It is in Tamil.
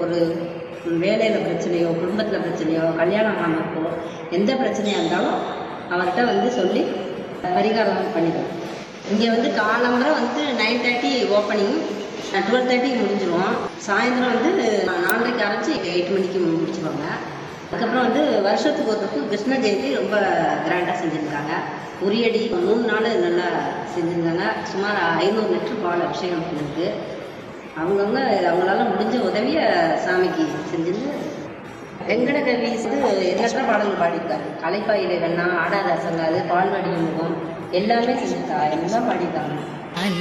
ஒரு வேலையில் பிரச்சனையோ குடும்பத்தில் பிரச்சனையோ கல்யாணம் ஆகாமல் இருக்கோ எந்த பிரச்சனையாக இருந்தாலும் அவர்கிட்ட வந்து சொல்லி பரிகாரம் பண்ணிடுவோம் இங்கே வந்து காலம்பரை வந்து நைன் தேர்ட்டி ஓப்பனிங் டுவெல் தேர்ட்டிக்கு முடிஞ்சிரும் சாயந்தரம் வந்து நாலரைக்கு ஆரம்பிச்சு எயிட் மணிக்கு முடிச்சிருவாங்க அதுக்கப்புறம் வந்து வருஷத்துக்கு ஒரு தடவை கிருஷ்ண ஜெயந்தி ரொம்ப கிராண்டாக செஞ்சுருக்காங்க உரியடி மூணு நாள் நல்லா செஞ்சுருந்தாங்க சுமார் ஐநூறு லிட்டர் பால் அபிஷேகம் பண்ணிருக்கு அவங்கவுங்க அவங்களால முடிஞ்ச உதவியை சாமிக்கு செஞ்சுருந்து வெங்கடகவி வந்து எண்ணற்ற பாடல்கள் பாடியிருக்காரு கலைப்பாயிலை வெண்ணா ஆடாத அசங்காது பால்வடி முகம் எல்லாமே செஞ்சுருக்கா எல்லாம் பாடியிருக்காங்க